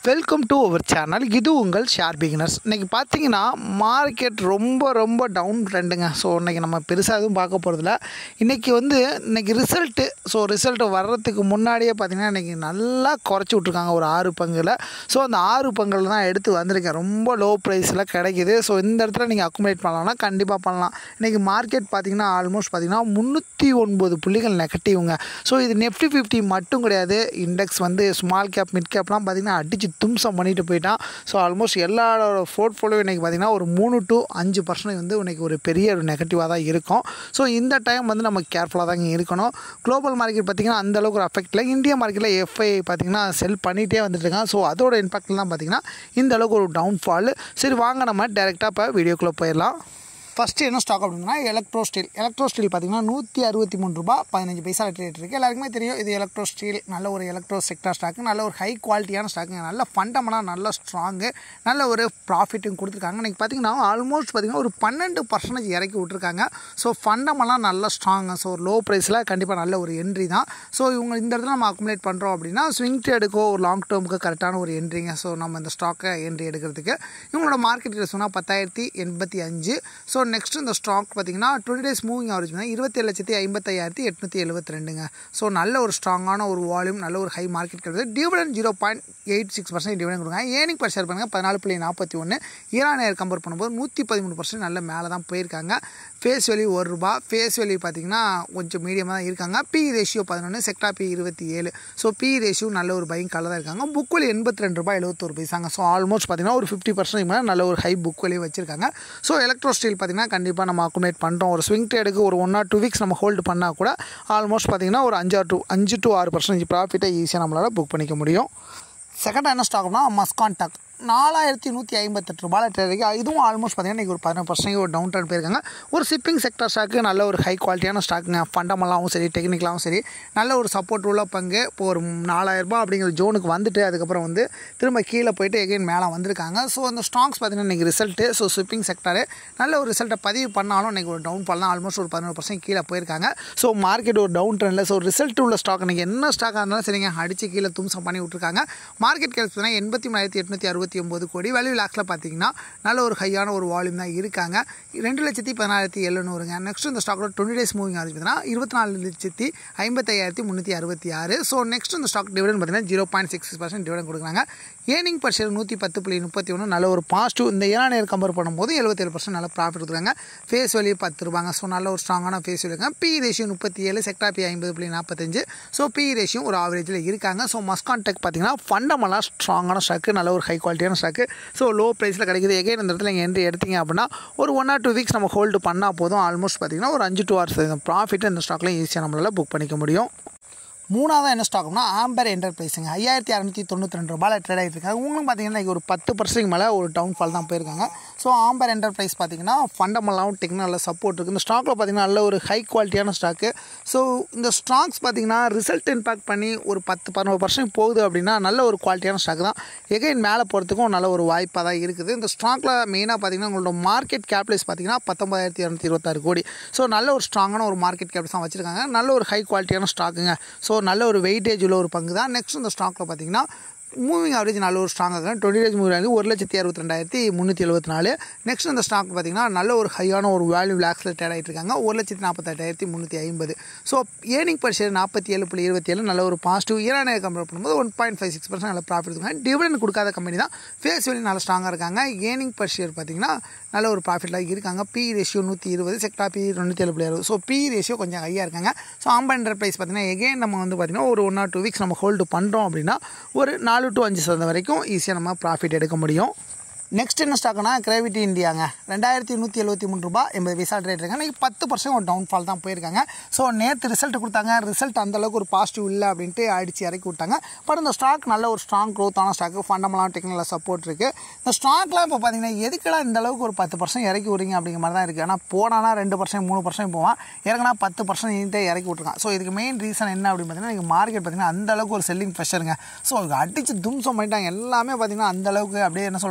welcome to our channel இது உங்கள் share beginners இன்றைக்கி பார்த்தீங்கன்னா மார்க்கெட் ரொம்ப ரொம்ப டவுன் ட்ரெண்டுங்க ஸோ இன்றைக்கி நம்ம பெருசாக எதுவும் பார்க்க போகிறதில்ல இன்றைக்கி வந்து இன்றைக்கி ரிசல்ட்டு ஸோ ரிசல்ட் வர்றதுக்கு முன்னாடியே பார்த்தீங்கன்னா இன்றைக்கி நல்லா குறைச்சி விட்ருக்காங்க ஒரு ஆறு பங்கில் ஸோ அந்த ஆறு பங்கில் தான் எடுத்து வந்திருக்கேன் ரொம்ப லோ ப்ரைஸில் கிடைக்கிது ஸோ இந்த இடத்துல நீங்கள் அக்குமுலேட் பண்ணலாம்னா கண்டிப்பாக பண்ணலாம் இன்றைக்கி மார்க்கெட் பார்த்தீங்கன்னா ஆல்மோஸ்ட் பார்த்தீங்கன்னா முந்நூற்றி ஒன்பது புள்ளிகள் நெகட்டிவ்ங்க ஸோ இது நெஃப்டி ஃபிஃப்டி மட்டும் கிடையாது இண்டெக்ஸ் வந்து ஸ்மால் கேப் மிட் கேப்லாம் பார்த்தீங்கன்னா அடித்து தும்சம் பண்ணிட்டு போயிட்டான் ஸோ ஆல்மோஸ்ட் எல்லாரோட போர்ட்ஃபோலியோ இன்றைக்கி பார்த்தீங்கன்னா ஒரு மூணு டு அஞ்சு பர்சன்ட் வந்து இன்றைக்கி ஒரு பெரிய ஒரு நெகட்டிவாக தான் இருக்கும் ஸோ இந்த டைம் வந்து நம்ம கேர்ஃபுல்லாக தாங்க இருக்கணும் குளோபல் மார்க்கெட் பார்த்திங்கன்னா அந்த அளவுக்கு ஒரு அஃபெக்ட் இல்லை இந்தியா மார்க்கெட்டில் எஃப்ஐ பார்த்திங்கன்னா செல் பண்ணிகிட்டே வந்துட்டு இருக்காங்க ஸோ அதோட இம்பாக்ட்லாம் பார்த்திங்கன்னா இந்த அளவுக்கு ஒரு டவுன்ஃபால் சரி வாங்க நம்ம டேரெக்டாக இப்போ வீடியோக்குள்ளே போயிடலாம் ஃபஸ்ட்டு என்ன ஸ்டாக் அப்படின்னா எலக்ட்ரோ ஸ்டீல் எலக்ட்ரோ ஸ்டீல் பார்த்தீங்கன்னா நூற்றி அறுபத்தி மூணு ரூபா பதினஞ்சு பைசா ரேட் இருக்குது எல்லாருக்குமே தெரியும் இது எலக்ட்ரோ ஸ்டீல் நல்ல ஒரு எலக்ட்ரோ செக்டர் ஸ்டாக்கு நல்ல ஒரு ஹை குவாலிட்டியான ஸ்டாக்குங்க நல்ல ஃபண்டமெண்டாக நல்ல ஸ்ட்ராங்கு நல்ல ஒரு ப்ராஃபிட்டும் கொடுத்துருக்காங்க இன்றைக்கி பார்த்தீங்கன்னா ஆல்மோஸ்ட் பார்த்தீங்கன்னா ஒரு பன்னெண்டு பர்சன்டேஜ் இறக்கி விட்ருக்காங்க ஸோ ஃபண்டமெல்லாம் நல்ல ஸ்ட்ராங்கு ஸோ லோ ப்ரைஸில் கண்டிப்பாக நல்ல ஒரு என்ட்ரி தான் ஸோ இவங்க இந்த இடத்துல நம்ம அக்குமுலேட் பண்ணுறோம் அப்படின்னா ஸ்விங் ட்ரேடுக்கோ ஒரு லாங் டேர்முக்கு கரெக்டான ஒரு என்ட்ரிங்க ஸோ நம்ம இந்த ஸ்டாக்கை என்ட்ரி எடுக்கிறதுக்கு இவங்களோட மார்க்கெட் ரேட் சொன்னால் பத்தாயிரத்தி எண்பத்தி அஞ்சு ஸோ நெக்ஸ்ட் இந்த ஸ்டாக் பார்த்தீங்கன்னா டுவெண்ட்டி டேஸ் மூவிங் ஆவரேஜ் பார்த்தீங்கன்னா இருபத்தேழு லட்சத்தி ஐம்பத்தையாயிரத்தி எட்நூற்றி எழுபத்தி ரெண்டுங்க ஸோ நல்ல ஒரு ஸ்ட்ராங்கான ஒரு வால்யூம் நல்ல ஒரு ஹை மார்க்கெட் கிடையாது dividend zero point eight six percent dividend கொடுங்க ஏர்னிங் பர் ஷேர் பண்ணுங்கள் பதினாலு புள்ளி நாற்பத்தி ஒன்று ஈரான் ஏர் கம்பேர் பண்ணும்போது நூற்றி பதிமூணு பர்சன்ட் நல்ல மேலே தான் போயிருக்காங்க ஃபேஸ் வேல்யூ ஒரு ரூபா ஃபேஸ் வேல்யூ பார்த்தீங்கன்னா கொஞ்சம் மீடியமாக தான் இருக்காங்க பி ரேஷியோ பதினொன்று செக்டா பி இருபத்தி ஏழு ஸோ பி ரேஷியோ நல்ல ஒரு பையன் கலர் தான் இருக்காங்க புக் வேலி எண்பத்தி ரெண்டு ரூபாய் எழுபத்தொரு பைசாங்க ஸோ ஆல்மோஸ்ட் பார்த்தீங்கன்னா ஒரு ஃபிஃப்டி பர்சன்ட் மேலே நல்ல ஒரு ஹை புக் வேலையை வச்சிருக்காங்க ஸோ எலக்ட்ரோ ஸ்டீல் பார்த்தீங்கன்னா கண்டிப்பாக நம்ம அக்குமுலேட் பண்ணுறோம் ஒரு ஸ்விங் ட்ரேடுக்கு ஒரு ஒன் ஆர் டூ வீக்ஸ் நம்ம ஹோல்டு பண்ணால் கூட ஆல்மோஸ்ட் பார்த்தீங்கன்னா ஒரு அஞ்சு டு அஞ்சு டு ஆறு பர்சன்டேஜ் ப்ராஃபிட்டை ஈஸியாக நம்மளால் புக் பண்ணிக்க முடியும் செகண்டாக என்ன ஸ்டாக்னா மஸ்கான் டக் நாலாயிரத்தி நூற்றி ஐம்பத்தெட்டு ரூபாயில் ட்ரேட் இருக்குது இதுவும் ஆல்மோஸ்ட் பார்த்தீங்கன்னா இன்றைக்கி ஒரு பதினொரு பர்சன்ட் ஒரு டவுன் ட்ரெண்ட் போயிருக்காங்க ஒரு ஷிப்பிங் செக்டர் ஸ்டாக்கு நல்ல ஒரு ஹை குவாலிட்டியான ஸ்டாக்குங்க ஃபண்டமெல்லாகவும் சரி டெக்னிக்கலாகவும் சரி நல்ல ஒரு சப்போர்ட் உள்ள பங்கு இப்போ ஒரு நாலாயிரரூபா அப்படிங்கிற ஜோனுக்கு வந்துட்டு அதுக்கப்புறம் வந்து திரும்ப கீழே போயிட்டு எகைன் மேலே வந்திருக்காங்க ஸோ அந்த ஸ்டாக்ஸ் பார்த்தீங்கன்னா இன்றைக்கி ரிசல்ட்டு ஸோ ஷிப்பிங் செக்டரு நல்ல ஒரு ரிசல்ட்டை பதிவு பண்ணாலும் இன்றைக்கி ஒரு டவுன் பண்ணலாம் ஆல்மோஸ்ட் ஒரு பதினோரு பர்சன்ட் கீழே போயிருக்காங்க ஸோ மார்க்கெட் ஒரு டவுன் ட்ரெண்டில் ஸோ ரிசல்ட் உள்ள ஸ்டாக் இன்றைக்கி என்ன ஸ்டாக்காக இருந்தாலும் சரிங்க அடித்து கீழே தும்சம் பண்ணி விட்ருக்காங்க மார்க்கெட் கேஸ் பார்த்தீங்கன்னா எண்பத்தி மூணாயிரத்தி எட்நூற்றி அறுபத்தி ஒம்பது கோடி வேல்யூ லாக்ஸில் பார்த்தீங்கன்னா நல்ல ஒரு ஹையான ஒரு வால்யூம் தான் இருக்காங்க ரெண்டு லட்சத்தி பதினாயிரத்தி எழுநூறுங்க நெக்ஸ்ட் இந்த ஸ்டாக்கோட டுவெண்ட்டி டேஸ் மூவிங் ஆகுது பார்த்தீங்கன்னா இருபத்தி நாலு லட்சத்தி ஐம்பத்தையாயிரத்தி முந்நூற்றி அறுபத்தி ஆறு ஸோ நெக்ஸ்ட் இந்த ஸ்டாக் டிவிடன் பார்த்தீங்கன்னா zero point six percent dividend கொடுக்குறாங்க ஏர்னிங் பர் ஷேர் நூற்றி பத்து புள்ளி முப்பத்தி ஒன்று நல்ல ஒரு பாசிட்டிவ் இந்த ஏழாம் நேரம் கம்பேர் பண்ணும்போது எழுபத்தேழு பர்சன்ட் நல்ல ப்ராஃபிட் கொடுக்குறாங்க ஃபேஸ் வேல்யூ பத்து ரூபாங்க ஸோ நல்ல ஒரு ஸ்ட்ராங்கான ஃபேஸ் வேல்யூங்க பி ரேஷியோ முப்பத்தி ஏழு செக்டா பி ஐம்பது புள்ளி நாற்பத்தஞ்சு ஸோ பி ரேஷியோ ஒரு ஆவரேஜில் இருக்காங்க ஸோ மஸ்கான் டெக் பார்த்தீங்கன்னா ஃபண்டமெல்லாம் ஸ்ட்ராங்கான ஸ்டாக்கு நல்ல ஒரு ஹை குவாலிட்டியான ஸ்டாக்கு ஸோ லோ ப்ரைஸில் கிடைக்குது எகைன் இந்த இடத்துல நீங்கள் என்ட்ரி எடுத்தீங்க அப்படின்னா ஒரு ஒன் ஆர் டூ வீக்ஸ் நம்ம ஹோல்டு பண்ணால் போதும் ஆல்மோஸ்ட் பார்த்தீங்கன்னா ஒரு அஞ்சு டூ ஹவர்ஸ் ப்ராஃபிட் இந்த ஸ்டாக்லாம் ஈஸியாக நம்மளால் புக் பண்ணிக்க முடியும் மூணாவது என்ன ஸ்டாக்னா ஆம்பர் என்டர்பிரைஸுங்க ஐயாயிரத்தி அறநூற்றி தொண்ணூற்றி ரெண்டு ரூபாயில் ட்ரேட் ஆகிட்டு இருக்காங்க உங்களுக்கு பார்த்தீங்கன்னா இன்றைக்கி ஒரு பத்து பர்சன்ட் மேலே ஒரு டவுன் ஃபால் தான் போயிருக்காங்க ஸோ ஆம்பர் என்டர்பிரைஸ் பார்த்தீங்கன்னா ஃபண்டமெல்லாம் டெக்னிக்கல் சப்போர்ட் இருக்குது இந்த ஸ்டாக்கில் பார்த்தீங்கன்னா நல்ல ஒரு ஹை குவாலிட்டியான ஸ்டாக்கு ஸோ இந்த ஸ்டாக்ஸ் பார்த்தீங்கன்னா ரிசல்ட் இம்பாக்ட் பண்ணி ஒரு பத்து பதினோரு பர்சன்ட் போகுது அப்படின்னா நல்ல ஒரு குவாலிட்டியான ஸ்டாக் தான் எகைன் மேலே போகிறதுக்கும் நல்ல ஒரு வாய்ப்பாக தான் இருக்குது இந்த ஸ்டாக்கில் மெயினாக பார்த்தீங்கன்னா உங்களோட மார்க்கெட் கேப்லைஸ் பார்த்தீங்கன்னா பத்தொம்பதாயிரத்தி இரநூத்தி இருபத்தாறு கோடி ஸோ நல்ல ஒரு ஸ்ட்ராங்கான ஒரு மார்க்கெட் கேப்ஸ் தான் வச்சுருக்காங்க நல்ல ஒரு ஹை குவாலிட்டியான ஸ்டாக்குங்க ஸோ நல்ல ஒரு வெயிட்டேஜ் உள்ள ஒரு பங்கு தான் நெக்ஸ்ட் இந்த ஸ்டாக்கில் பார்த்தீங்கன்னா மூவிங் ஆவரேஜ் நல்ல ஒரு ஸ்ட்ராங்காக இருக்கும் டுவெண்ட்டி டேஸ் மூவிங் ஆகுது ஒரு லட்சத்தி அறுபத்தி ரெண்டாயிரத்தி முந்நூற்றி எழுபத்தி நாலு நெக்ஸ்ட் இந்த ஸ்டாக் பார்த்தீங்கன்னா நல்ல ஒரு ஹையான ஒரு வேல்யூ லேக்ஸில் ட்ரேட் ஆகிட்டு இருக்காங்க ஒரு லட்சத்தி நாற்பத்தெட்டாயிரத்தி முந்நூற்றி ஐம்பது ஸோ ஏர்னிங் பர் ஷேர் நாற்பத்தி ஏழு புள்ளி இருபத்தி ஏழு நல்ல ஒரு பாசிட்டிவ் ஈரான கம்பேர் பண்ணும்போது one point five six percent நல்ல ப்ராஃபிட் இருக்காங்க டிவிடன் கொடுக்காத கம்பெனி தான் ஃபேஸ் வேல்யூ நல்ல ஸ்ட்ராங்காக இருக்காங்க ஏர்னிங் பர் ஷேர் பார்த்தீங்கன்னா நல்ல ஒரு ப்ராஃபிட்டில் இருக்காங்க பி ரேஷியோ நூற்றி இருபது செக்டா பி தொண்ணூற்றி ஏழு புள்ளி அறுபது ஸோ பி ரேஷியோ கொஞ்சம் ஹையாக இருக்காங்க ஸோ ஆம்பண்டர் ப்ரைஸ் பார்த்தீங்கன்னா எகெயின் நம்ம வந்து பார்த்திங்கன்னா ஒரு ஒன் ஆர் டூ வீக்ஸ் நம்ம ஹோல்டு பண்ணுறோம் அப்படின்னா ஒரு நாலு டு அஞ்சு சதவீதம் வரைக்கும் ஈஸியாக நம்ம ப்ராஃபிட் எடுக்க முடியும் நெக்ஸ்ட் என்ன ஸ்டாக்னா கிராவிட்டி இந்தியாங்க ரெண்டாயிரத்தி நூற்றி எழுபத்தி மூணு ரூபா எண்பது பைசா ரேட் இருக்காங்க இன்றைக்கி பத்து பர்சன்ட் ஒரு டவுன்ஃபால் தான் போயிருக்காங்க ஸோ நேற்று ரிசல்ட் கொடுத்தாங்க ரிசல்ட் அந்தளவுக்கு ஒரு பாசிட்டிவ் இல்லை அப்படின்ட்டு அடித்து இறக்கி விட்டாங்க பட் இந்த ஸ்டாக் நல்ல ஒரு ஸ்ட்ராங் க்ரோத்தான ஸ்டாக்கு ஃபண்டமெல்லாம் டெக்னிக்கலாக சப்போர்ட் இருக்குது இந்த ஸ்டாக்லாம் இப்போ பார்த்தீங்கன்னா எதுக்கெல்லாம் இந்த அளவுக்கு ஒரு பத்து பர்சன்ட் இறக்கி விடுங்க அப்படிங்கிற மாதிரி தான் இருக்குது ஆனால் போனானா ரெண்டு பர்சன்ட் மூணு பர்சன்ட் போவான் இறங்கினா பத்து பர்சன்ட் நீட்டே இறக்கி விட்ருக்கான் ஸோ இதுக்கு மெயின் ரீசன் என்ன அப்படின்னு பார்த்தீங்கன்னா இன்றைக்கி மார்க்கெட் பார்த்தீங்கன்னா அந்த அளவுக்கு ஒரு செல்லிங் ப்ரெஷருங்க ஸோ அடித்து தும்சம் பண்ணிட்டாங்க எல்லாமே பார்த்தீங்கன்னா அந்த அளவுக்கு அப்படியே என்ன சொல்கிறது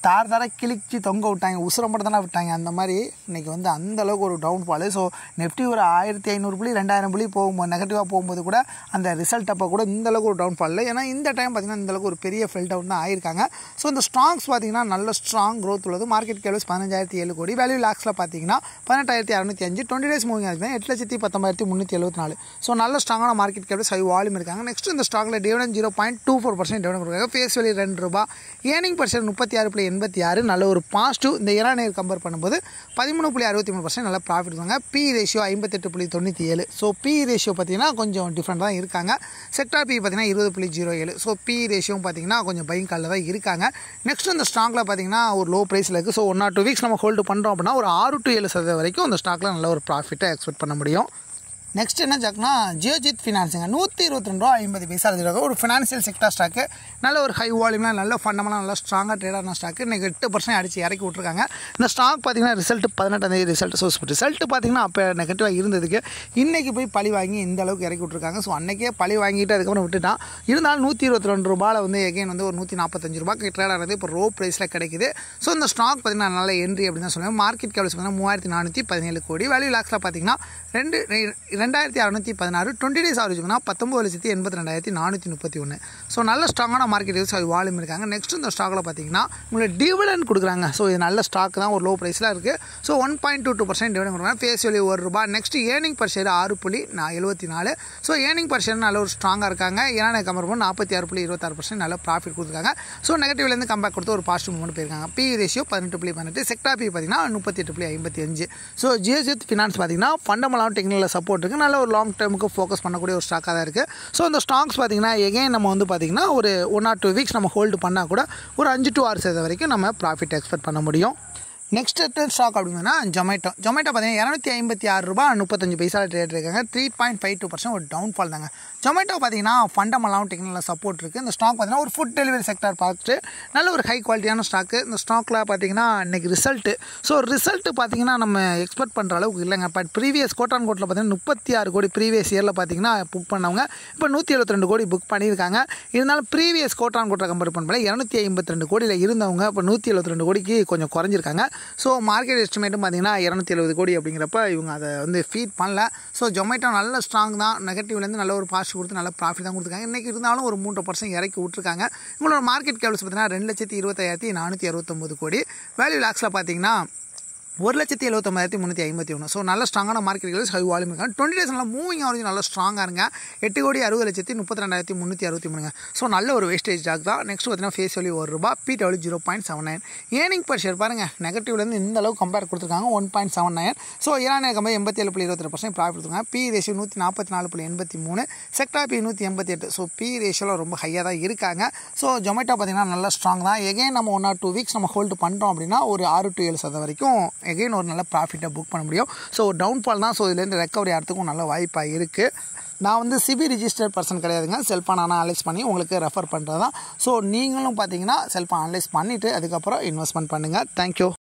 தார் தார கிழிச்சு தொங்க விட்டாங்க உசுரம் மட்டும் தானே விட்டாங்க அந்த மாதிரி இன்றைக்கி வந்து அந்த அளவுக்கு ஒரு டவுன் ஃபாலு ஸோ நெஃப்டி ஒரு ஆயிரத்தி ஐநூறு புள்ளி ரெண்டாயிரம் புள்ளி போகும்போது நெகட்டிவாக போகும்போது கூட அந்த ரிசல்ட் அப்போ கூட இந்த அளவுக்கு ஒரு டவுன் ஃபால் இல்லை ஏன்னா இந்த டைம் பார்த்திங்கன்னா இந்த அளவுக்கு ஒரு பெரிய ஃபெல் டவுன் தான் ஆயிருக்காங்க ஸோ இந்த ஸ்ட்ராங்ஸ் பார்த்திங்கன்னா நல்ல ஸ்ட்ராங் growth உள்ளது மார்க்கெட் கேள்வி பதினஞ்சாயிரத்தி ஏழு கோடி வேல்யூ லாக்ஸில் பார்த்தீங்கன்னா பதினெட்டாயிரத்தி அறுநூத்தி அஞ்சு டுவெண்ட்டி டேஸ் மூவிங் ஆகுது எட்டு லட்சத்தி பத்தொம்பதாயிரத்தி முந்நூற்றி எழுபத்தி நாலு ஸோ நல்ல ஸ்ட்ராங்கான மார்க்கெட் கேள்வி ஹை வால்யூம் இருக்காங்க நெக்ஸ்ட் இந்த ஸ்டாக்ல dividend zero point two four percent dividend கொடுக்குறாங்க ஃபேஸ் வேல்யூ ரெண்டு ரூபா ஏர்னிங் பர்சன்ட் முப்பத்தி ஆறு புள்ளி எண்பத்தி ஆறு நல்ல ஒரு பாசிட்டிவ் இந்த இரானியர் கம்பேர் பண்ணும்போது பதிமூணு புள்ளி அறுபத்தி மூணு பர்சன்ட் நல்லா ப்ராஃபிட் இருக்காங்க பி ரேஷியோ ஐம்பத்தெட்டு புள்ளி தொண்ணூற்றி ஏழு ஸோ பி ரேஷியோ பார்த்தீங்கன்னா கொஞ்சம் டிஃப்ரெண்ட் தான் இருக்காங்க செக்டார் பி பார்த்தீங்கன்னா இருபது புள்ளி ஜீரோ ஏழு ஸோ பி ரேஷியோவும் பார்த்தீங்கன்னா கொஞ்சம் பைங் காலில் தான் இருக்காங்க நெக்ஸ்ட் இந்த ஸ்டாக்ல பார்த்தீங்கன்னா ஒரு லோ ப்ரைஸில் இருக்குது so one or two weeks நம்ம ஹோல்டு பண்ணுறோம் அப்படின்னா ஒரு ஆறு டு ஏழு சதவீதம் வரைக்கும் இந்த ஸ்டாக்ல நல்ல ஒரு ப்ராஃபிட்டை எக்ஸ்பெக்ட் பண்ண முடியும் நெக்ஸ்ட் என்ன ஜாக்னா ஜியோஜித் ஃபினான்ஸுங்க நூற்றி இருபத்தி ரெண்டு ரூபா ஐம்பது பைசா இருக்காங்க ஒரு ஃபினான்ஷியல் செக்டர் ஸ்டாக்கு நல்ல ஒரு ஹை வால்யூமில் நல்ல ஃபண்டமெல்லாம் நல்லா ஸ்ட்ராங்காக ட்ரேடான ஸ்டாக்கு இன்றைக்கி எட்டு பர்சன்ட் அடிச்சு இறக்கி விட்ருக்காங்க இந்த ஸ்டாக் பார்த்தீங்கன்னா ரிசல்ட் பதினெட்டாம் தேதி ரிசல்ட் ஸோ ரிசல்ட் பார்த்தீங்கன்னா அப்போ நெகட்டிவாக இருந்ததுக்கு இன்றைக்கி போய் பழி வாங்கி இந்த அளவுக்கு இறக்கி விட்ருக்காங்க ஸோ அன்றைக்கே பழி வாங்கிட்டு அதுக்கப்புறம் விட்டுட்டான் இருந்தாலும் நூற்றி இருபத்தி ரெண்டு ரூபாயில் வந்து எகைன் வந்து ஒரு நூற்றி நாற்பத்தஞ்சு ரூபாய்க்கு ட்ரேட் ஆனது இப்போ ரோ ப்ரைஸில் கிடைக்குது ஸோ இந்த ஸ்டாக் பார்த்தீங்கன்னா நல்ல என்ட்ரி அப்படின்னு தான் சொல்லுவேன் மார்க்கெட் கேபிள்ஸ் பார்த்தீங்கன்னா மூவாயிரத்தி நானூற்றி பதினேழு கோடி வேல்யூ லாக்ஸில் பார்த்தீங்கன்னா ரெண்டு ரெ- ரெண்டாயிரத்தி அறநூற்றி பதினாறு டுவெண்ட்டி டேஸ் ஆவரேஜ்னா பத்தொம்பது லட்சத்தி எண்பத்தி ரெண்டாயிரத்தி நானூற்றி முப்பத்தி ஒன்று ஸோ நல்ல ஸ்ட்ராங்கான மார்க்கெட் யூஸ் வால்யூம் இருக்காங்க நெக்ஸ்ட் இந்த ஸ்டாக்கில் பார்த்தீங்கன்னா உங்களுக்கு டிவிடன் கொடுக்குறாங்க ஸோ இது நல்ல ஸ்டாக் தான் ஒரு லோ ப்ரைஸில் இருக்குது so one point two two percent dividend கொடுக்குறாங்க ஃபேஸ் வேல்யூ ஒரு ரூபா நெக்ஸ்ட் ஏர்னிங் பர் ஷேர் ஆறு புள்ளி நான் எழுபத்தி நாலு ஸோ ஏர்னிங் பர் ஷேர் நல்ல ஒரு ஸ்ட்ராங்காக இருக்காங்க ஏன்னா கம்பேர் பண்ணி நாற்பத்தி ஆறு புள்ளி இருபத்தாறு பர்சன்ட் நல்ல ப்ராஃபிட் கொடுத்துருக்காங்க ஸோ நெகட்டிவ்லேருந்து கம்பேக் கொடுத்து ஒரு பாசிட்டிவ் மூவ்மெண்ட் போயிருக்காங்க பி ரேஷியோ பதினெட்டு புள்ளி பதினெட்டு செக்டா பி பார்த்தீங்கன்னா முப்பத்தி எட்டு புள்ளி ஐம்பத்தி அஞ்சு ஸோ ஜிஎஸ்எத் ஃபினான்ஸ் பார்த்தீங்கன்னா ஃபண்டமெல்லாம் டெக்னிக்கல் சப்போர்ட் இருக்குது நல்ல ஒரு லாங் டேர்முக்கு ஃபோக்கஸ் பண்ணக்கூடிய ஒரு ஸ்டாக்காக தான் இருக்குது ஸோ இந்த ஸ்டாக்ஸ் பார்த்தீங்கன்னா எகைன் நம்ம வந்து பார்த்தீங்கன்னா ஒரு ஒன் ஆர் டூ வீக்ஸ் நம்ம ஹோல்டு பண்ணால் கூட ஒரு அஞ்சு டு ஆறு சதவீதம் வரைக்கும் நம்ம ப்ராஃபிட் எக்ஸ்பெக்ட் பண்ண முடியும் நெக்ஸ்ட் ஸ்டாக் அப்படிங்கன்னா ஜொமேட்டோ ஜொமேட்டோ பார்த்தீங்கன்னா இரநூத்தி ஐம்பத்தி ஆறு ரூபா முப்பத்தஞ்சு பைசா ட்ரேட் இருக்காங்க three point five two percent ஒரு டவுன் ஃபால் தாங்க ஜொமேட்டோ பார்த்தீங்கன்னா ஃபண்டமெல்லாம் டெக்னிக்கல் சப்போர்ட் இருக்குது இந்த ஸ்டாக் பார்த்தீங்கன்னா ஒரு ஃபுட் டெலிவரி செக்டர் பார்த்துட்டு நல்ல ஒரு ஹை குவாலிட்டியான ஸ்டாக்கு இந்த ஸ்டாக்கில் பார்த்தீங்கன்னா இன்றைக்கி ரிசல்ட்டு ஸோ ரிசல்ட்டு பார்த்தீங்கன்னா நம்ம எக்ஸ்பெக்ட் பண்ணுற அளவுக்கு இல்லைங்க பட் ப்ரீவியஸ் கோட்டான் கோட்டில் பார்த்தீங்கன்னா முப்பத்தி ஆறு கோடி ப்ரீவியஸ் இயரில் பார்த்தீங்கன்னா புக் பண்ணவங்க இப்போ நூற்றி எழுபத்தி ரெண்டு கோடி புக் பண்ணியிருக்காங்க இருந்தாலும் ப்ரீவியஸ் கோட்டான் கோட்டை கம்பேர் பண்ணும்போது இரநூத்தி ஐம்பத்தி ரெண்டு கோடியில் இருந்தவங்க இப்போ நூற்றி எழுபத்தி ரெண்டு கோடிக்கு கொஞ்சம் குறைஞ்சிருக்காங்க ஸோ மார்க்கெட் எஸ்டிமேட்டும் பார்த்தீங்கன்னா இரநூத்தி எழுபது கோடி அப்படிங்கிறப்ப இவங்க அதை வந்து ஃபீட் பண்ணல ஸோ ஜொமேட்டோ நல்ல ஸ்ட்ராங் தான் நெகட்டிவ்லேருந்து நல்ல ஒரு பாசிட்டிவ் கொடுத்து நல்ல ப்ராஃபிட் தான் கொடுத்துருக்காங்க இன்றைக்கி இருந்தாலும் ஒரு மூன்று பர்சன்ட் இறக்கி விட்ருக்காங்க உங்களோட மார்க்கெட் கேபிள்ஸ் பார்த்தீங்கன்னா ரெண்டு லட்சத்தி இருபத்தாயிரத்தி நானூற்றி அறுபத்தொம்பது கோடி வேல்யூ லாக்ஸில் பார்த்தீங்கன்னா ஒரு லட்சத்தி எழுபத்தொம்பதாயிரத்தி முந்நூற்றி ஐம்பத்தி ஒன்று ஸோ நல்ல ஸ்ட்ராங்கான மார்க்கெட் ஹை வால்யூம் இருக்காங்க டுவெண்ட்டி டேஸ் நல்லா மூவிங் ஆவரேஜ் நல்லா ஸ்ட்ராங்காக இருங்க எட்டு கோடி அறுபது லட்சத்தி முப்பத்தி ரெண்டாயிரத்தி முந்நூற்றி அறுபத்தி மூணுங்க ஸோ நல்ல ஒரு வேஸ்டேஜ் டாக் தான் நெக்ஸ்ட் பார்த்தீங்கன்னா ஃபேஸ் வேல்யூ ஒரு ரூபா P W zero point seven nine earning per share பாருங்கள் நெகட்டிவ்லேருந்து இந்த அளவு கம்பேர் கொடுத்துருக்காங்க one point seven nine so ஈரானிய கம்பேர் எண்பத்தி ஏழு புள்ளி இருபத்தி பர்சன்ட் ப்ராஃபிட் கொடுத்துருக்காங்க பி ரேஷியோ நூற்றி நாற்பத்தி நாலு புள்ளி எண்பத்தி மூணு செக்டா பி நூற்றி எண்பத்தி எட்டு ஸோ பி ரேஷியோவில் ரொம்ப ஹையாக தான் இருக்காங்க ஸோ ஜொமேட்டோ பார்த்தீங்கன்னா நல்லா ஸ்ட்ராங் தான் எகைன் நம்ம ஒன் ஆர் டூ வீக்ஸ் நம்ம ஹோல்டு பண்ணுறோம் அப்படின்னா ஒரு ஆறு டு ஏழு சதவீதம் வரைக்கும் எகைன் ஒரு நல்ல ப்ராஃபிட்டை புக் பண்ண முடியும் ஸோ டவுன்ஃபால் தான் ஸோ இதுலேருந்து ரெக்கவரி ஆகிறதுக்கும் நல்ல வாய்ப்பாக இருக்குது நான் வந்து சிபி ரிஜிஸ்டர்ட் பர்சன் கிடையாதுங்க செல்ஃபான் நான் அனலைஸ் பண்ணி உங்களுக்கு ரெஃபர் பண்ணுறது தான் ஸோ நீங்களும் பார்த்தீங்கன்னா செல்ஃபான் அனலைஸ் பண்ணிவிட்டு அதுக்கப்புறம் இன்வெஸ்ட்மெண்ட் பண்ணுங்கள் தேங்க்யூ